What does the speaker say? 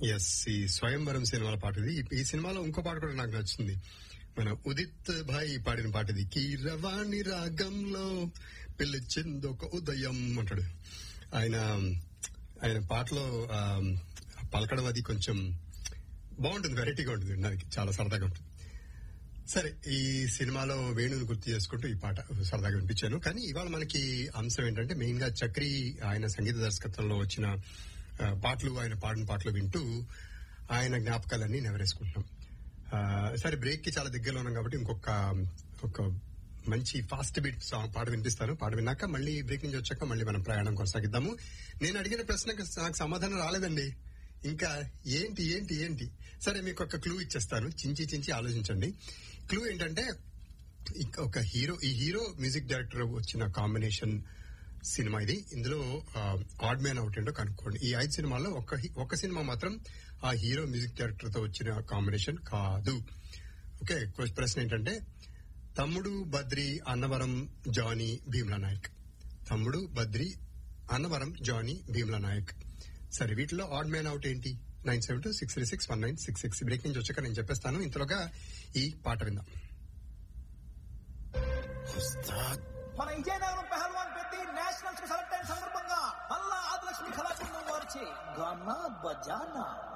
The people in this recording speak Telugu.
ఎస్ ఈ స్వయంవరం సినిమాల పాట ఇది ఈ- ఈ సినిమాలో ఇంకో పాట కూడా నాకు నచ్చింది మన ఉదిత్ భాయ్ పాడిన పాట ఇది కీరవాణి రాగంలో పిలిచింది ఒక ఉదయం అంటాడు ఆయన ఆయన పాటలో ఆ, పలకడం అది కొంచెం బాగుంటుంది వెరైటీగా ఉంటుంది వినడానికి చాలా సరదాగా ఉంటుంది సరే ఈ సినిమాలో వేణుని గుర్తు చేసుకుంటూ ఈ పాట సరదాగా వినిపించాను కానీ ఇవాళ మనకి అంశం ఏంటంటే మెయిన్ గా చక్రి ఆయన సంగీత దర్శకత్వంలో వచ్చిన ఆ, పాటలు ఆయన పాడిన పాటలు వింటూ ఆయన జ్ఞాపకాలన్నీ నెవరేసుకుంటున్నాం ఆ, సరే బ్రేక్ కి చాలా దగ్గరలో ఉన్నాం కాబట్టి ఇంకొక ఒక మంచి ఫాస్ట్ బీట్ సాంగ్ పాట వినిపిస్తాను పాట విన్నాక మళ్ళీ బ్రేక్ నుంచి వచ్చాక మళ్ళీ మనం ప్రయాణం కొనసాగిద్దాము నేను అడిగిన ప్రశ్నకు నాకు సమాధానం రాలేదండి ఇంకా ఏంటి ఏంటి ఏంటి సరే మీకు ఒక క్లూ ఇచ్చేస్తాను చించి చించి ఆలోచించండి క్లూ ఏంటంటే ఇక ఒక హీరో ఈ హీరో మ్యూజిక్ డైరెక్టర్ వచ్చిన కాంబినేషన్ సినిమా ఇది ఇందులో ఆడ్ మ్యాన్ అవుట్ ఏంటో కనుక్కోండి ఈ ఐదు సినిమాల్లో ఒక హి- ఒక సినిమా మాత్రం ఆ హీరో మ్యూజిక్ డైరెక్టర్ తో వచ్చిన కాంబినేషన్ కాదు ఓకే క్వశ్చన్ ప్రశ్న ఏంటంటే తమ్ముడు బద్రి అన్నవరం జానీ భీమ్లా నాయక్ తమ్ముడు బద్రి అన్నవరం జానీ భీమ్లా నాయక్ సరే వీటిలో ఆడ్ మ్యాన్ అవుట్ ఏంటి nine seven two six three six one nine six six break నుంచి వచ్చాక నేను చెప్పేస్తాను ఇంతలోగా ఈ పాట విందాం మన విజయనగరం పెహల్వాన్ పెట్టి నేషనల్స్ కు సెలెక్ట్ అయిన సందర్భంగా మల్లా ఆదిలక్ష్మి కళాబృందం వారిచే గానా బజానా